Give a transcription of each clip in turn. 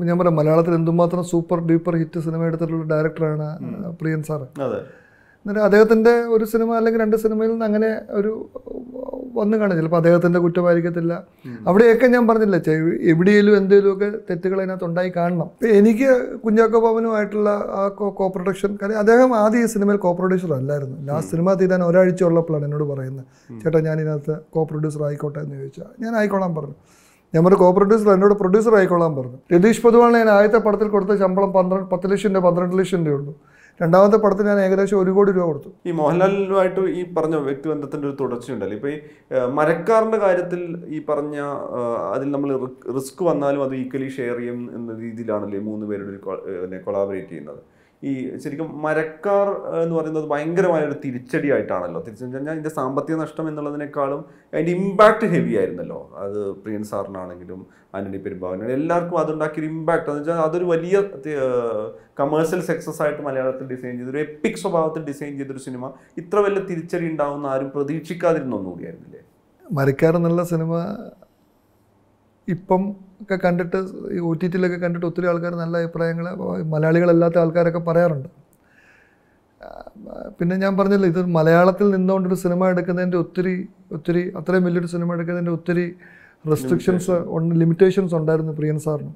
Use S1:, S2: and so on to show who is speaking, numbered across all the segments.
S1: ഞാൻ പറയാം മലയാളത്തിൽ എന്തുമാത്രം സൂപ്പർ ഡ്യൂപ്പർ ഹിറ്റ് സിനിമ എടുത്തിട്ടുള്ള ഡയറക്ടറാണ് പ്രിയൻ സാറ്
S2: അതെ
S1: എന്നിട്ട് അദ്ദേഹത്തിൻ്റെ ഒരു സിനിമ അല്ലെങ്കിൽ രണ്ട് സിനിമയിൽ നിന്ന് അങ്ങനെ ഒരു വന്നു കാണും ചിലപ്പോൾ അദ്ദേഹത്തിൻ്റെ കുറ്റമായിരിക്കത്തില്ല അവിടെയൊക്കെ ഞാൻ പറഞ്ഞില്ല ചെ- എവിടെയെങ്കിലും എന്തെങ്കിലുമൊക്കെ തെറ്റുകൾ അതിനകത്ത് ഉണ്ടായി കാണണം ഇപ്പം എനിക്ക് കുഞ്ചാക്കോ ബാബനുമായിട്ടുള്ള ആ കോ പ്രൊഡക്ഷൻ കാര്യം അദ്ദേഹം ആദ്യം ഈ സിനിമയിൽ കോ പ്രൊഡ്യൂസർ അല്ലായിരുന്നു ലാസ്റ്റ് സിനിമ തീരാൻ ഒരാഴ്ച ഉള്ളപ്പോഴാണ് എന്നോട് പറയുന്നത് ചേട്ടാ ഞാൻ ഇതിനകത്ത് കോ പ്രൊഡ്യൂസർ ആയിക്കോട്ടെ എന്ന് ചോദിച്ചാൽ ഞാൻ ആയിക്കോളാൻ പറഞ്ഞു ഞാൻ പറഞ്ഞു കോ പ്രൊഡ്യൂസർ എന്നോട് പ്രൊഡ്യൂസർ ആയിക്കോളാൻ പറഞ്ഞു രതീഷ് പൊതുവാളിന് ഞാൻ ആദ്യത്തെ പടത്തിൽ കൊടുത്ത ശമ്പളം പന്ത്രണ്ട് പത്ത് ലക്ഷം രൂപ പന്ത്രണ്ട് ലക്ഷം രൂപയുള്ളൂ രണ്ടാമത്തെ പടത്തിന് ഞാൻ ഏകദേശം ഒരു കോടി രൂപ കൊടുത്തു
S2: ഈ മോഹൻലാലുമായിട്ട് ഈ പറഞ്ഞ വ്യക്തിബന്ധത്തിന്റെ ഒരു തുടർച്ചയുണ്ടല്ലോ ഇപ്പൊ ഈ ഏഹ്, മരക്കാറിന്റെ കാര്യത്തിൽ ഈ പറഞ്ഞ ഏഹ്, അതിൽ നമ്മൾ റിസ്ക് വന്നാലും അത് ഈക്വലി ഷെയർ ചെയ്യും എന്ന രീതിയിലാണല്ലേ ഈ മൂന്ന് പേരുടെ കൊളാബറേറ്റ് ചെയ്യുന്നത് ഈ ശരിക്കും മരക്കാർ ഏഹ്, എന്ന് പറയുന്നത് ഭയങ്കരമായ ഒരു തിരിച്ചടിയായിട്ടാണല്ലോ തിരിച്ചു കഴിഞ്ഞാൽ ഇതിന്റെ സാമ്പത്തിക നഷ്ടം എന്നുള്ളതിനേക്കാളും അതിന്റെ ഇമ്പാക്ട് ഹെവി ആയിരുന്നല്ലോ അത് പ്രിയൻ സാറിനാണെങ്കിലും ആന്റണി പെരുമ്പാവനും എല്ലാവർക്കും അതുണ്ടാക്കിയൊരു ഇമ്പാക്ട് എന്ന് വെച്ചാൽ അതൊരു വലിയ കമേഴ്സ്യൽ സക്സസ് ആയിട്ട് മലയാളത്തിൽ ഡിസൈൻ ചെയ്ത ഒരു എപ്പിക് സ്വഭാവത്തിൽ ഡിസൈൻ ചെയ്തൊരു സിനിമ ഇത്ര വലിയ തിരിച്ചടി ഉണ്ടാവുന്ന ആരും പ്രതീക്ഷിക്കാതിരുന്ന ഒന്നുകൂടിയായിരുന്നില്ലേ
S1: മരക്കാർ എന്നുള്ള സിനിമ ഇപ്പം ഒക്കെ കണ്ടിട്ട് ഈ ഒ ടി ടിയിലൊക്കെ കണ്ടിട്ട് ഒത്തിരി ആൾക്കാർ നല്ല അഭിപ്രായങ്ങൾ മലയാളികളല്ലാത്ത ആൾക്കാരൊക്കെ പറയാറുണ്ട് ആ, പിന്നെ ഞാൻ പറഞ്ഞല്ലോ ഇത് മലയാളത്തിൽ നിന്നുകൊണ്ടൊരു സിനിമ എടുക്കുന്നതിൻ്റെ ഒത്തിരി ഒത്തിരി അത്രയും വലിയൊരു സിനിമ എടുക്കുന്നതിൻ്റെ ഒത്തിരി റെസ്ട്രിക്ഷൻസ് ഉണ്ട് ലിമിറ്റേഷൻസ് ഉണ്ടായിരുന്നു പ്രിയൻ സാറിന്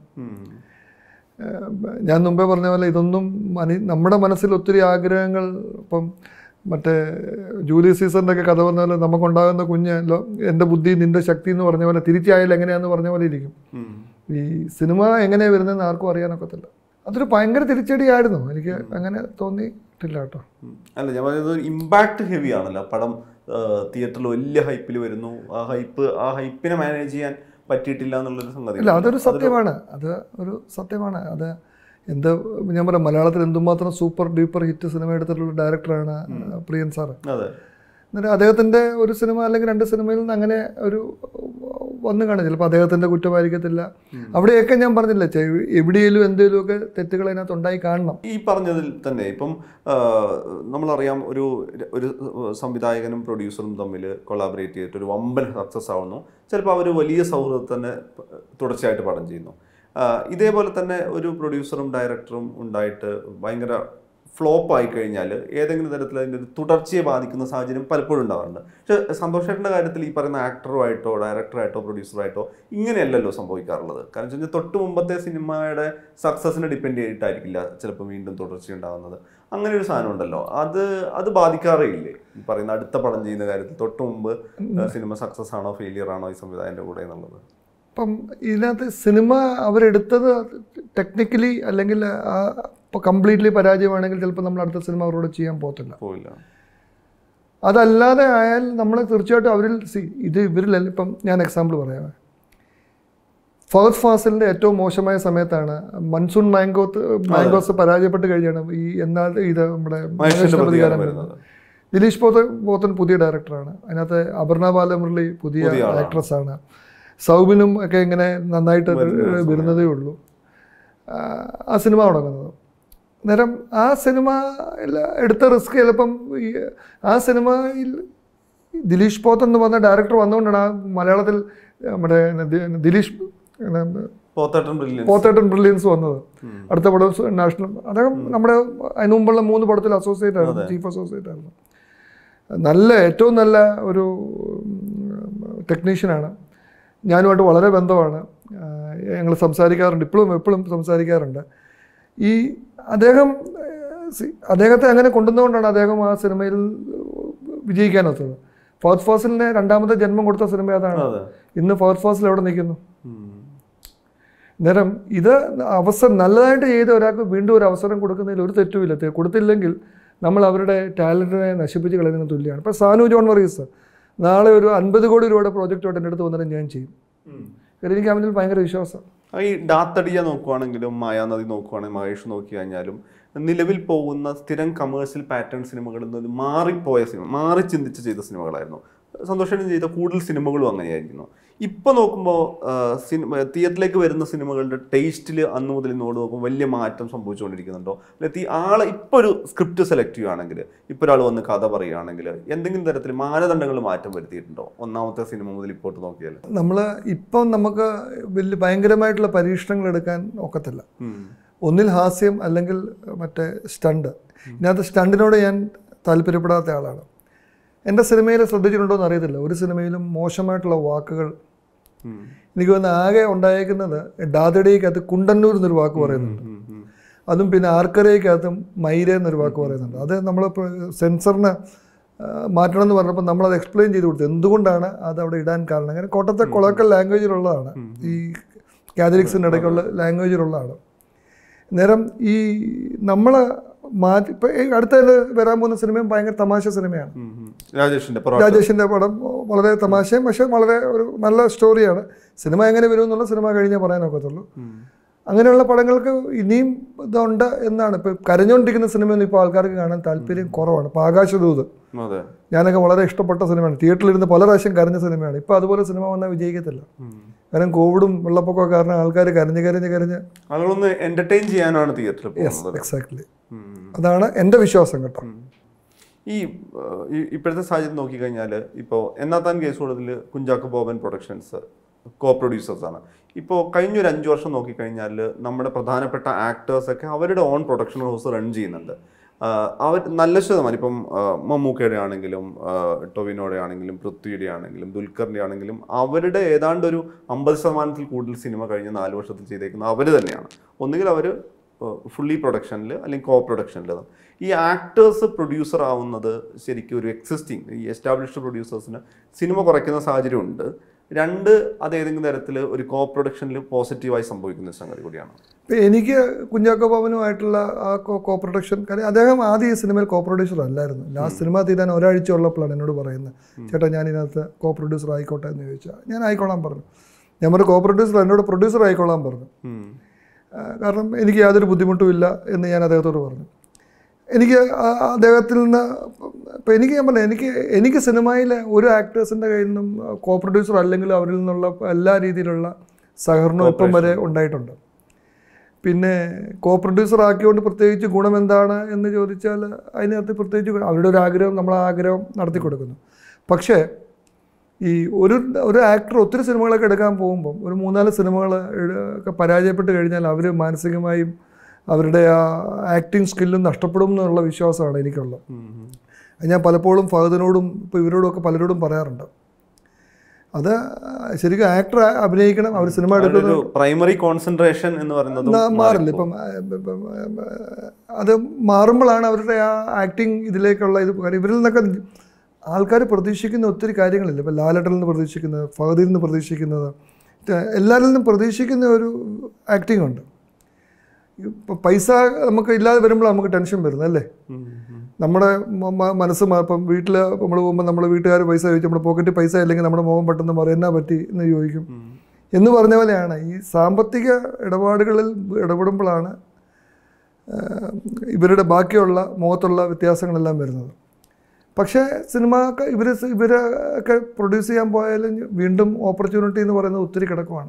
S1: ഏഹ് ഞാൻ മുമ്പേ പറഞ്ഞ പോലെ ഇതൊന്നും മനി നമ്മുടെ മനസ്സിൽ ഒത്തിരി ആഗ്രഹങ്ങൾ ഇപ്പം മറ്റേ ജൂലി സീസറിൻ്റെ ഒക്കെ കഥ പറഞ്ഞ പോലെ നമുക്കുണ്ടാകുന്ന കുഞ്ഞ് ലോ- എൻ്റെ ബുദ്ധി നിൻ്റെ ശക്തി എന്ന് പറഞ്ഞ പോലെ തിരിച്ചായാലും എങ്ങനെയാന്ന് പറഞ്ഞ പോലെ ഇരിക്കും ഈ സിനിമ എങ്ങനെയാണ് വരുന്നതെന്ന് ആർക്കും അറിയാനൊക്കത്തില്ല അതൊരു ഭയങ്കര തിരിച്ചടിയായിരുന്നു എനിക്ക് അങ്ങനെ തോന്നിയിട്ടില്ല കേട്ടോ
S2: അല്ല ഞാൻ പറയുന്നത് ഇമ്പാക്ട് ഹെവി ആണല്ലോ പടം തിയേറ്ററിൽ വലിയ ഹൈപ്പിൽ വരുന്നു ആ ഹൈപ്പ് ആ ഹൈപ്പിനെ മാനേജ് ചെയ്യാൻ പറ്റിയിട്ടില്ല എന്നുള്ളൊരു സംഗതി
S1: ഇല്ല അതൊരു സത്യമാണ് അത് ഒരു സത്യമാണ് അത് എന്ത് ഞാൻ പറയാം മലയാളത്തിൽ എന്തുമാത്രം സൂപ്പർ ഡ്യൂപ്പർ ഹിറ്റ് സിനിമ എടുത്തിട്ടുള്ള ഡയറക്ടറാണ് പ്രിയൻ സാറ്
S2: അതെ
S1: എന്നിട്ട് അദ്ദേഹത്തിൻ്റെ ഒരു സിനിമ അല്ലെങ്കിൽ രണ്ട് സിനിമയിൽ നിന്ന് അങ്ങനെ ഒരു വന്നു കാണും ചിലപ്പോൾ അദ്ദേഹത്തിൻ്റെ കുറ്റമായിരിക്കത്തില്ല അവിടെയൊക്കെ ഞാൻ പറഞ്ഞില്ല ചെ- എവിടെയെങ്കിലും എന്തെങ്കിലുമൊക്കെ തെറ്റുകൾ അതിനകത്ത് ഉണ്ടായി കാണണം
S2: ഈ പറഞ്ഞതിൽ തന്നെ ഇപ്പം ആ, നമ്മളറിയാം ഒരു ഒരു സംവിധായകനും പ്രൊഡ്യൂസറും തമ്മിൽ കൊളാബറേറ്റ് ചെയ്തിട്ട് ഒരു വമ്പൻ സക്സസ് ആവുന്നു ചിലപ്പോൾ അവർ വലിയ സൗഹൃദത്തിൽ തന്നെ തുടർച്ചയായിട്ട് പടം ചെയ്യുന്നു ആ, ഇതേപോലെ തന്നെ ഒരു പ്രൊഡ്യൂസറും ഡയറക്ടറും ഉണ്ടായിട്ട് ഭയങ്കര ഫ്ലോപ്പ് ആയി കഴിഞ്ഞാൽ ഏതെങ്കിലും തരത്തിൽ അതിൻ്റെ ഒരു തുടർച്ചയെ ബാധിക്കുന്ന സാഹചര്യം പലപ്പോഴും ഉണ്ടാവാറുണ്ട് പക്ഷേ സന്തോഷേട്ടൻ്റെ കാര്യത്തിൽ ഈ പറയുന്ന ആക്ടറുമായിട്ടോ ഡയറക്ടറായിട്ടോ പ്രൊഡ്യൂസറായിട്ടോ ഇങ്ങനെയല്ലല്ലോ സംഭവിക്കാറുള്ളത് കാരണം വെച്ച് കഴിഞ്ഞാൽ തൊട്ട് മുമ്പത്തെ സിനിമയുടെ സക്സസിനെ ഡിപ്പെൻഡ് ചെയ്തിട്ടായിരിക്കില്ല ചിലപ്പോൾ വീണ്ടും തുടർച്ച ഉണ്ടാകുന്നത് അങ്ങനെ ഒരു സാധനം ഉണ്ടല്ലോ അത് അത് ബാധിക്കാറേ ഇല്ലേ ഈ പറയുന്ന അടുത്ത പടം ചെയ്യുന്ന കാര്യത്തിൽ തൊട്ട് മുമ്പ് സിനിമ സക്സസ് ആണോ ഫെയിലിയർ ആണോ ഈ സംവിധായകൻ്റെ കൂടെ എന്നുള്ളത്
S1: അപ്പം ഇതിനകത്ത് സിനിമ അവരെടുത്തത് ടെക്നിക്കലി അല്ലെങ്കിൽ ഇപ്പോൾ കംപ്ലീറ്റ്ലി പരാജയമാണെങ്കിൽ ചിലപ്പോൾ നമ്മൾ അടുത്ത സിനിമ അവരോട് ചെയ്യാൻ പോകത്തില്ല
S2: പോയില്ല
S1: അതല്ലാതെ ആയാൽ നമ്മൾ തീർച്ചയായിട്ടും അവരിൽ സി ഇത് ഇവരിൽ ഇപ്പം ഞാൻ എക്സാമ്പിൾ പറയാം ഫഹദ് ഫാസിലിൻ്റെ ഏറ്റവും മോശമായ സമയത്താണ് മൺസൂൺ മാംഗോത്ത് മാംഗോസ് പരാജയപ്പെട്ട് കഴിഞ്ഞാണ് ഈ എന്നാൽ ഇത് നമ്മുടെ
S2: മഹേഷിന്റെ
S1: മഹേഷിന്റെ
S2: പ്രതികാരം
S1: പ്രതികാരം
S2: വരുന്നത്
S1: വരുന്നത് ദിലീഷ് പോത്ത പോത്തൻ പുതിയ ഡയറക്ടറാണ് അതിനകത്ത് അപർണ ബാലമുരളി പുതിയ
S2: പുതിയ ആളാണ്.
S1: ആക്ട്രസ് ആണ് സൗബിനും ഒക്കെ ഇങ്ങനെ നന്നായിട്ട്
S2: വരുന്ന സമയം.
S1: വരുന്നതേ ഉള്ളൂ ആ, ആ സിനിമ തുടങ്ങുന്നത് നേരം ആ സിനിമ എടുത്ത റിസ്ക് ചിലപ്പം ഈ ആ സിനിമയിൽ ദിലീഷ് പോത്ത് എന്ന് പറഞ്ഞ ഡയറക്ടർ വന്നുകൊണ്ടാണ് ആ മലയാളത്തിൽ നമ്മുടെ ദി- ദിലീഷ്
S2: പോത്തേട്ടൻ ബ്രില്യൻസ്
S1: പോത്തേട്ടൻ ബ്രില്യൻസ് വന്നത് അടുത്ത പടം സ് നാഷണൽ അദ്ദേഹം നമ്മുടെ അതിന് മുമ്പുള്ള മൂന്ന് പടത്തിൽ അസോസിയേറ്റ് ആയിരുന്നു ചീഫ് അസോസിയേറ്റ് ആയിരുന്നു നല്ല ഏറ്റവും നല്ല ഒരു ടെക്നീഷ്യനാണ് ഞാനുമായിട്ട് വളരെ ബന്ധമാണ് ഞങ്ങൾ സംസാരിക്കാറുണ്ട് ഇപ്പോഴും എപ്പോഴും സംസാരിക്കാറുണ്ട് ഈ അദ്ദേഹം ഏഹ്, സി- അദ്ദേഹത്തെ അങ്ങനെ കൊണ്ടുവന്നുകൊണ്ടാണ് അദ്ദേഹം ആ സിനിമയിൽ വിജയിക്കാനൊത്തത് ഫഹദ് ഫാസിലിന് രണ്ടാമത്തെ ജന്മം കൊടുത്ത സിനിമ അതാണ്
S2: അതെ
S1: ഇന്ന് ഫഹദ് ഫാസിൽ എവിടെ നിൽക്കുന്നു
S2: ഉം.
S1: നേരം ഇത് അവസരം നല്ലതായിട്ട് ചെയ്ത ഒരാൾക്ക് വീണ്ടും ഒരു അവസരം കൊടുക്കുന്നതിൽ ഒരു തെറ്റുമില്ല തെ- കൊടുത്തില്ലെങ്കിൽ നമ്മൾ അവരുടെ ടാലൻറ്റിനെ നശിപ്പിച്ച് കളയുന്നതിന് തുല്യമാണ് ഇപ്പോൾ സാനു ജോൺ വർഗീസ് നാളെ ഒരു അൻപത് കോടി രൂപയുടെ പ്രോജക്റ്റായിട്ട് എൻ്റെ അടുത്ത് വന്നിട്ട് ഞാൻ ചെയ്യും കാര്യം എനിക്ക് അവനിൽ ഭയങ്കര വിശ്വാസം
S2: ആ ഈ ഡാത്തടിയ നോക്കുവാണെങ്കിലും മായാനദി നോക്കുവാണെങ്കിൽ മഹേഷ് നോക്കി കഴിഞ്ഞാലും നിലവിൽ പോകുന്ന സ്ഥിരം കമേഴ്സ്യൽ പാറ്റേൺ സിനിമകളിൽ നിന്ന് മാറിപ്പോയ സിനിമ മാറി ചിന്തിച്ച് ചെയ്ത സിനിമകളായിരുന്നു സന്തോഷം ചെയ്ത കൂടുതൽ സിനിമകളും അങ്ങനെയായിരുന്നു ഇപ്പൊ നോക്കുമ്പോൾ സിനിമ തിയേറ്ററിലേക്ക് വരുന്ന സിനിമകളുടെ ടേസ്റ്റിൽ അന്ന് മുതൽ ഇന്നോട് നോക്കുമ്പോൾ വലിയ മാറ്റം സംഭവിച്ചുകൊണ്ടിരിക്കുന്നുണ്ടോ അല്ലെ തി- ആളെ ഇപ്പൊ ഒരു സ്ക്രിപ്റ്റ് സെലക്ട് ചെയ്യുകയാണെങ്കിൽ ഇപ്പൊ ഒരാൾ വന്ന് കഥ പറയുകയാണെങ്കിൽ എന്തെങ്കിലും തരത്തിൽ മാനദണ്ഡങ്ങൾ മാറ്റം വരുത്തിയിട്ടുണ്ടോ ഒന്നാമത്തെ സിനിമ മുതൽ ഇപ്പോട്ട് നോക്കിയാൽ
S1: നമ്മൾ ഇപ്പം നമുക്ക് വലിയ ഭയങ്കരമായിട്ടുള്ള പരീക്ഷണങ്ങൾ എടുക്കാൻ ഒക്കത്തില്ല ഒന്നിൽ ഹാസ്യം അല്ലെങ്കിൽ മറ്റേ സ്റ്റണ്ട് ഇതിനകത്ത് സ്റ്റണ്ടിനോട് ഞാൻ താല്പര്യപ്പെടാത്ത ആളാണ് എൻ്റെ സിനിമയിൽ ശ്രദ്ധിച്ചിട്ടുണ്ടോ എന്ന് അറിയത്തില്ല ഒരു സിനിമയിലും മോശമായിട്ടുള്ള വാക്കുകൾ എനിക്ക് തോന്നുന്നു ആകെ ഉണ്ടായേക്കുന്നത് ഡാദഡിക്കകത്ത് കുണ്ടന്നൂർ എന്നൊരു വാക്ക് പറയുന്നുണ്ട് അതും പിന്നെ ആർക്കരയ്ക്കകത്തും മൈര എന്നൊരു വാക്ക് പറയുന്നുണ്ട് അത് നമ്മൾ സെൻസറിന് മാറ്റണം എന്ന് പറഞ്ഞപ്പോൾ നമ്മളത് എക്സ്പ്ലെയിൻ ചെയ്ത് കൊടുത്തു എന്തുകൊണ്ടാണ് അത് അവിടെ ഇടാൻ കാരണം അങ്ങനെ കോട്ടയത്തെ കൊളക്കൽ ലാംഗ്വേജിലുള്ളതാണ് ഈ കാതലിക്സിൻ്റെ ഇടയ്ക്കുള്ള ലാംഗ്വേജിലുള്ളതാണ് നേരം ഈ നമ്മൾ മാറ്റി ഇപ്പം അടുത്ത വരാൻ പോകുന്ന സിനിമയും ഭയങ്കര തമാശ സിനിമയാണ്
S2: രാജേഷിന്റെ പൊറോട്ട
S1: രാജേഷിൻ്റെ പടം വളരെ തമാശയും പക്ഷേ വളരെ ഒരു നല്ല സ്റ്റോറിയാണ് സിനിമ എങ്ങനെ വരും എന്നുള്ള സിനിമ കഴിഞ്ഞേ പറയാനൊക്കത്തുള്ളൂ അങ്ങനെയുള്ള പടങ്ങൾക്ക് ഇനിയും ഇതുണ്ട് എന്നാണ് ഇപ്പോൾ കരഞ്ഞുകൊണ്ടിരിക്കുന്ന സിനിമയൊന്നും ഇപ്പോൾ ആൾക്കാർക്ക് കാണാൻ താല്പര്യം കുറവാണ് ഇപ്പോൾ ആകാശദൂത്
S2: അതെ
S1: ഞാനൊക്കെ വളരെ ഇഷ്ടപ്പെട്ട സിനിമയാണ് തിയേറ്ററിലിരുന്ന് പല പ്രാവശ്യം കരഞ്ഞ സിനിമയാണ് ഇപ്പോൾ അതുപോലെ സിനിമ വന്നാൽ വിജയിക്കത്തില്ല കാരണം കോവിഡും വെള്ളപ്പൊക്കമൊക്കെ കാരണം ആൾക്കാർ കരഞ്ഞ് കരഞ്ഞ് കരഞ്ഞ്
S2: ആളുകളൊന്ന് എന്റർടൈൻ ചെയ്യാനാണ് തിയേറ്ററിൽ
S1: യെസ്
S2: പോകുന്നത്
S1: എക്സാക്ട്ലി അതാണ് എൻ്റെ വിശ്വാസം കേട്ടോ
S2: ഈ ഏഹ്, ഈ ഇപ്പോഴത്തെ സാഹചര്യം നോക്കിക്കഴിഞ്ഞാൽ ഇപ്പോൾ എന്നാത്താൻ കേസ് കൂടുതൽ കുഞ്ചാക്കോ ബോബൻ പ്രൊഡക്ഷൻസ് കോ പ്രൊഡ്യൂസേഴ്സാണ് ഇപ്പോൾ കഴിഞ്ഞൊരു അഞ്ച് വർഷം നോക്കിക്കഴിഞ്ഞാൽ നമ്മുടെ പ്രധാനപ്പെട്ട ആക്ടേഴ്സൊക്കെ അവരുടെ ഓൺ പ്രൊഡക്ഷൻ ഹൗസ് റൺ ചെയ്യുന്നുണ്ട് ആഹ് അവർ നല്ല ശതമാനം ഇപ്പം ആഹ് മമ്മൂക്കയുടെ ആണെങ്കിലും ആഹ് ടൊവിനോയുടെ ആണെങ്കിലും പൃഥ്വിയുടെ ആണെങ്കിലും ദുൽഖറിൻ്റെ ആണെങ്കിലും അവരുടെ ഏതാണ്ട് ഒരു അമ്പത് ശതമാനത്തിൽ കൂടുതൽ സിനിമ കഴിഞ്ഞ നാല് വർഷത്തിൽ ചെയ്തേക്കുന്നത് അവർ തന്നെയാണ് ഒന്നുകിൽ അവർ ഫുള്ളി പ്രൊഡക്ഷനിൽ അല്ലെങ്കിൽ കോ പ്രൊഡക്ഷനിൽ ഈ ആക്ടേഴ്സ് പ്രൊഡ്യൂസർ ആവുന്നത് ശരിക്കും ഒരു എക്സിസ്റ്റിംഗ് ഈ എസ്റ്റാബ്ലിഷ്ഡ് പ്രൊഡ്യൂസേഴ്സിന് സിനിമ കുറയ്ക്കുന്ന സാഹചര്യമുണ്ട് രണ്ട് അത് ഏതെങ്കിലും തരത്തിൽ ഒരു കോ പ്രൊഡക്ഷനിൽ പോസിറ്റീവായി സംഭവിക്കുന്ന ഒരു സംഗതി കൂടിയാണ്
S1: ഇപ്പം എനിക്ക് കുഞ്ഞാക്കോ ബാബനുമായിട്ടുള്ള ആ കോ കോ പ്രൊഡക്ഷൻ കാര്യം അദ്ദേഹം ആദ്യം ഈ സിനിമയിൽ കോ പ്രൊഡ്യൂസർ അല്ലായിരുന്നു ലാസ്റ്റ് സിനിമ തീരാൻ ഒരാഴ്ച ഉള്ളപ്പോഴാണ് എന്നോട് പറയുന്നത് ചേട്ടാ ഞാൻ ഇതിനകത്ത് കോ പ്രൊഡ്യൂസർ ആയിക്കോട്ടെ എന്ന് ചോദിച്ചാൽ ഞാൻ ആയിക്കോളാൻ പറഞ്ഞു ഞാൻ പറഞ്ഞു കോ പ്രൊഡ്യൂസർ എന്നോട് പ്രൊഡ്യൂസർ ആയിക്കോളാൻ പറഞ്ഞു ആ, കാരണം എനിക്ക് യാതൊരു ബുദ്ധിമുട്ടും ഇല്ല എന്ന് ഞാൻ അദ്ദേഹത്തോട് പറഞ്ഞു എനിക്ക് ആ- അദ്ദേഹത്തിൽ നിന്ന് ഇപ്പം എനിക്ക് ഞാൻ പറഞ്ഞു എനിക്ക് എനിക്ക് സിനിമയിലെ ഒരു ആക്ടേഴ്സിൻ്റെ കയ്യിൽ നിന്നും കോ പ്രൊഡ്യൂസർ അല്ലെങ്കിൽ അവരിൽ നിന്നുള്ള എല്ലാ രീതിയിലുള്ള സഹകരണവും ഇപ്പം വരെ ഉണ്ടായിട്ടുണ്ട് പിന്നെ കോ പ്രൊഡ്യൂസർ ആക്കിയോണ്ട് പ്രത്യേകിച്ച് ഗുണം എന്താണ് എന്ന് ചോദിച്ചാൽ അതിനകത്ത് പ്രത്യേകിച്ച് ഗുണം- അവരുടെ ഒരു ആഗ്രഹം നമ്മളെ ആഗ്രഹം നടത്തി കൊടുക്കുന്നു പക്ഷേ ഈ ഒരു ഒരു ആക്ടർ ഒത്തിരി സിനിമകളൊക്കെ എടുക്കാൻ പോകുമ്പം ഒരു മൂന്നാല് സിനിമകൾ ഒക്കെ പരാജയപ്പെട്ട് കഴിഞ്ഞാൽ അവർ മാനസികമായും അവരുടെ ആ ആക്ടിങ് സ്കില്ലും നഷ്ടപ്പെടും എന്നുള്ള വിശ്വാസമാണ് എനിക്കുള്ളത് അത് ഞാൻ പലപ്പോഴും ഫഹദിനോടും ഇപ്പോൾ ഇവരോടും ഒക്കെ പലരോടും പറയാറുണ്ട് അത് ശരിക്കും ആക്ടർ അഭിനയിക്കണം അവർ സിനിമ എടുക്കുന്ന
S2: ഒരു പ്രൈമറി കോൺസെൻട്രേഷൻ എന്ന് പറയുന്നത്
S1: ന- മാറില്ല ഇപ്പം ആ, ഇപ്പം, ആ, അത് മാറുമ്പോഴാണ് അവരുടെ ആ ആക്ടിങ് ഇതിലേക്കുള്ള ഇത് കാര്യം ഇവരിൽ നിന്നൊക്കെ ആൾക്കാർ പ്രതീക്ഷിക്കുന്ന ഒത്തിരി കാര്യങ്ങളില്ല ഇപ്പം ലാലട്ടൽ നിന്ന് പ്രതീക്ഷിക്കുന്നത് ഫഹദിൽ നിന്ന് പ്രതീക്ഷിക്കുന്നത് ത- എല്ലാവരിൽ നിന്നും പ്രതീക്ഷിക്കുന്ന ഒരു ആക്ടിംഗ് ഉണ്ട് ഇപ്പം പൈസ നമുക്ക് ഇല്ലാതെ വരുമ്പോൾ നമുക്ക് ടെൻഷൻ വരുന്നത് അല്ലേ നമ്മുടെ മ- മ- മനസ്സ് മാ- ഇപ്പം വീട്ടിൽ നമ്മൾ പോകുമ്പോൾ നമ്മുടെ വീട്ടുകാർ പൈസ ചോദിച്ചു നമ്മുടെ പോക്കറ്റിൽ പൈസ ഇല്ലെങ്കിൽ നമ്മുടെ മുഖം പെട്ടെന്ന് മാറും എന്നാ പറ്റി എന്ന് ചോദിക്കും എന്ന് പറഞ്ഞ പോലെയാണ് ഈ സാമ്പത്തിക ഇടപാടുകളിൽ ഇടപെടുമ്പോഴാണ് ആ, ഇവരുടെ ബാക്കിയുള്ള മുഖത്തുള്ള വ്യത്യാസങ്ങളെല്ലാം വരുന്നത് പക്ഷേ സിനിമ ഇവർ ഇവരൊക്കെ പ്രൊഡ്യൂസ് ചെയ്യാൻ പോയാലും വീണ്ടും ഓപ്പർച്യൂണിറ്റി എന്ന് പറയുന്നത് ഒത്തിരി കിടക്കുവാണ്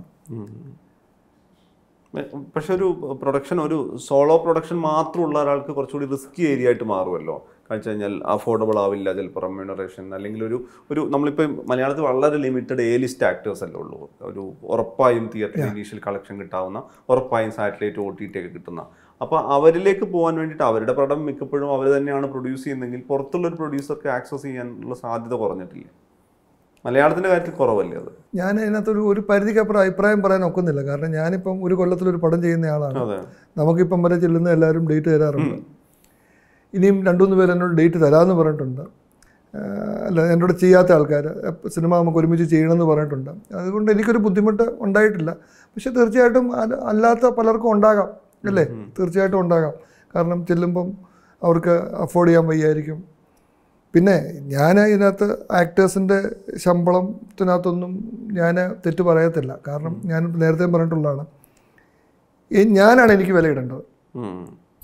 S2: പക്ഷെ ഒരു പ്രൊഡക്ഷൻ ഒരു സോളോ പ്രൊഡക്ഷൻ മാത്രമുള്ള ഒരാൾക്ക് കുറച്ചുകൂടി റിസ്കി ഏരിയ ആയിട്ട് മാറുമല്ലോ കാണിച്ചു കഴിഞ്ഞാൽ അഫോർഡബിൾ ആവില്ല ചിലപ്പോൾ റെമ്യൂണറേഷൻ അല്ലെങ്കിൽ ഒരു ഒരു നമ്മളിപ്പോൾ മലയാളത്തിൽ വളരെ ലിമിറ്റഡ് എ ലിസ്റ്റ് ആക്ടേഴ്സ് അല്ലേ ഉള്ളൂ ഒരു ഉറപ്പായും തിയേറ്ററിൽ ഇനീഷ്യൽ കളക്ഷൻ കിട്ടാവുന്ന ഉറപ്പായും സാറ്റലൈറ്റ് ഒ ടി ടി ഒക്കെ കിട്ടുന്ന അപ്പോൾ അവരിലേക്ക് പോകാൻ വേണ്ടിയിട്ട് അവരുടെ പടം മിക്കപ്പോഴും അവർ തന്നെയാണ് പ്രൊഡ്യൂസ് ചെയ്യുന്നതെങ്കിൽ പുറത്തുള്ള ഒരു പ്രൊഡ്യൂസർക്ക് ആക്സസ് ചെയ്യാനുള്ള സാധ്യത കുറഞ്ഞിട്ടില്ല മലയാളത്തിന്റെ കാര്യത്തിൽ കുറവല്ലേ അത്
S1: ഞാൻ അതിനകത്തൊരു ഒരു പരിധിക്കപ്പുറം അഭിപ്രായം പറയാൻ ഒക്കുന്നില്ല കാരണം ഞാനിപ്പം ഒരു കൊല്ലത്തിലൊരു പടം ചെയ്യുന്ന ആളാണ്
S2: അതെ
S1: നമുക്കിപ്പം വരെ ചെല്ലുന്ന എല്ലാവരും ഡേറ്റ് തരാറുണ്ട് ഇനിയും രണ്ടുമൂന്ന് പേര് എന്നോട് ഡേറ്റ് തരാമെന്ന് പറഞ്ഞിട്ടുണ്ട് ആ, അല്ല എന്നോട് ചെയ്യാത്ത ആൾക്കാർ സിനിമ നമുക്ക് ഒരുമിച്ച് ചെയ്യണമെന്ന് പറഞ്ഞിട്ടുണ്ട് അതുകൊണ്ട് എനിക്കൊരു ബുദ്ധിമുട്ട് ഉണ്ടായിട്ടില്ല പക്ഷെ തീർച്ചയായിട്ടും അത് അല്ലാത്ത പലർക്കും ഉണ്ടാകാം അല്ലേ തീർച്ചയായിട്ടും ഉണ്ടാകാം കാരണം ചെല്ലുമ്പം അവർക്ക് അഫോർഡ് ചെയ്യാൻ വയ്യായിരിക്കും പിന്നെ ഞാൻ ഇതിനകത്ത് ആക്ടേഴ്സിൻ്റെ ശമ്പളത്തിനകത്തൊന്നും ഞാൻ തെറ്റ് പറയത്തില്ല കാരണം ഞാൻ നേരത്തെ പറഞ്ഞിട്ടുള്ളതാണ് ഈ ഞാനാണ് എനിക്ക് വിലയിടേണ്ടത്
S2: ഉം.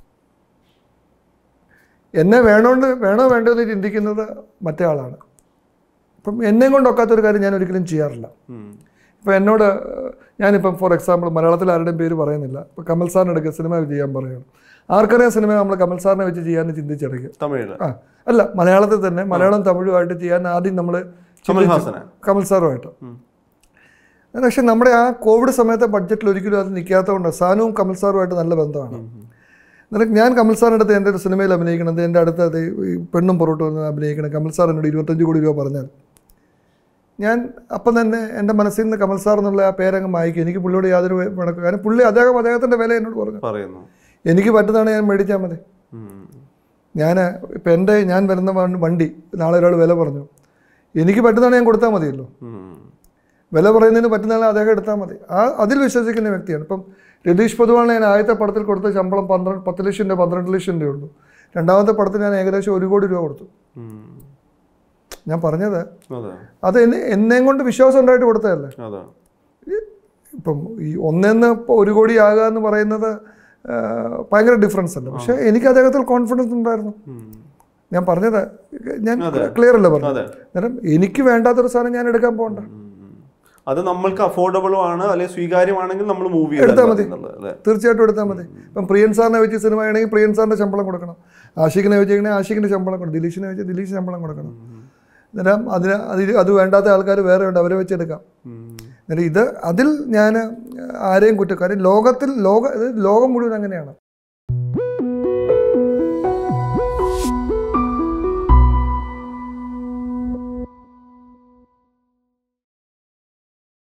S1: എന്നെ വേണോണ്ട് വേണോ വേണ്ടോ എന്ന് ചിന്തിക്കുന്നത് മറ്റേ ആളാണ് അപ്പം എന്നെ കൊണ്ടൊക്കാത്തൊരു കാര്യം ഞാൻ ഒരിക്കലും ചെയ്യാറില്ല
S2: ഉം.
S1: ഇപ്പോൾ എന്നോട് ഏഹ്, ഞാനിപ്പം ഫോർ എക്സാമ്പിൾ മലയാളത്തിൽ ആരുടെയും പേര് പറയുന്നില്ല ഇപ്പോൾ കമൽ സാറിന് എടുക്കുക സിനിമ ചെയ്യാൻ പറയുകയാണ് ആർക്കറിയാം സിനിമ നമ്മൾ കമൽ സാറിനെ വെച്ച് ചെയ്യാൻ ചിന്തിച്ചെടുക്കുക
S2: തമിഴില്
S1: ആ അല്ല മലയാളത്തിൽ തന്നെ മലയാളം തമിഴുമായിട്ട് ചെയ്യാൻ ആദ്യം നമ്മൾ
S2: കമൽഹാസനെ
S1: കമൽ സാറുമായിട്ട് പക്ഷെ നമ്മുടെ ആ കോവിഡ് സമയത്തെ ബഡ്ജറ്റിൽ ഒരിക്കലും അത് നിൽക്കാത്തതുകൊണ്ട് സാനുവും കമൽ സാറുമായിട്ട് നല്ല ബന്ധമാണ് എന്നിട്ട് ഞാൻ കമൽ സാറിൻ്റെ അടുത്ത് എൻ്റെ ഒരു സിനിമയിൽ അഭിനയിക്കണത് എൻ്റെ അടുത്ത് അത് ഈ പെണ്ണും പൊറോട്ടും വന്ന് അഭിനയിക്കണം കമൽ സാർ എന്നോട് ഇരുപത്തഞ്ച് കോടി രൂപ പറഞ്ഞാൽ ഞാൻ അപ്പം തന്നെ എൻ്റെ മനസ്സിൽ നിന്ന് കമൽ സാർ എന്നുള്ള ആ പേരങ്ങ് മായ്ക്കും എനിക്ക് പുള്ളിയോട് യാതൊരു വഴക്കും കാരണം പുള്ളി അദ്ദേഹം അദ്ദേഹത്തിൻ്റെ വില എന്നോട് പറഞ്ഞു
S2: പറയുന്നു
S1: എനിക്ക് പറ്റുന്നതാണ് ഞാൻ മേടിച്ചാൽ മതി
S2: ഉം.
S1: ഞാൻ ഇപ്പം എൻ്റെ ഞാൻ വരുന്ന വ- വണ്ടി നാളെ ഒരാൾ വില പറഞ്ഞു എനിക്ക് പറ്റുന്നതാണ് ഞാൻ കൊടുത്താൽ മതിയല്ലോ
S2: ഉം.
S1: വില പറയുന്നതിന് പറ്റുന്നതാണ് അദ്ദേഹം എടുത്താൽ മതി ആ അതിൽ വിശ്വസിക്കുന്ന വ്യക്തിയാണ് ഇപ്പം രതീഷ് പൊതുവാണ് ഞാൻ ആദ്യത്തെ പടത്തിൽ കൊടുത്ത ശമ്പളം പന്ത്രണ്ട് പത്ത് ലക്ഷം രൂപ പന്ത്രണ്ട് ലക്ഷം രൂപയുള്ളൂ രണ്ടാമത്തെ പടത്തിന് ഞാൻ ഏകദേശം ഒരു കോടി രൂപ കൊടുത്തു
S2: ഉം.
S1: ഞാൻ പറഞ്ഞത്
S2: അതെ
S1: അത് എന്നെ എന്നെയും കൊണ്ട് വിശ്വാസം ഉണ്ടായിട്ട് കൊടുത്തതല്ലേ
S2: അതെ
S1: ഇപ്പം ഈ ഒന്നെന്ന് ഇപ്പോൾ ഒരു കോടി ആകുക എന്ന് പറയുന്നത് ആ, ഭയങ്കര ഡിഫറൻസ് അല്ല പക്ഷേ എനിക്ക് അദ്ദേഹത്തിൽ കോൺഫിഡൻസ് ഉണ്ടായിരുന്നു
S2: ഉം.
S1: ഞാൻ പറഞ്ഞത് ഞാൻ
S2: അതെ.
S1: ക്ലിയർ അല്ലേ പറഞ്ഞത്
S2: അതെ
S1: അന്നേരം എനിക്ക് വേണ്ടാത്തൊരു സാധനം ഞാൻ എടുക്കാൻ പോകണ്ട
S2: ഉം. അത് നമ്മൾക്ക് അഫോർഡബിളും ആണ് അല്ലെങ്കിൽ സ്വീകാര്യമാണെങ്കിൽ നമ്മൾ മൂവ്
S1: എടുത്താൽ മതി.
S2: അല്ലേ
S1: തീർച്ചയായിട്ടും എടുത്താൽ മതി ഇപ്പം പ്രിയൻ സാറിനെ വെച്ച് സിനിമ ആണെങ്കിൽ പ്രിയൻ സാറിൻ്റെ ശമ്പളം കൊടുക്കണം ആഷിഖിനെ വെച്ചിട്ടുണ്ടെങ്കിൽ ആഷിഖിൻ്റെ ശമ്പളം കൊടുക്കണം ദിലീഷിനെ വെച്ച് ദിലീഷ് ശമ്പളം കൊടുക്കണം അന്നേരം അതിന് അതിൽ അത് വേണ്ടാത്ത ആൾക്കാർ വേറെ ഉണ്ട് അവരെ വെച്ചെടുക്കാം
S2: ഉം.
S1: അന്നേരം ഇത് അതിൽ ഞാൻ ആരെയും കുറ്റക്കാരും ലോകത്തിൽ ലോക ഇത് ലോകം മുഴുവൻ അങ്ങനെയാണ്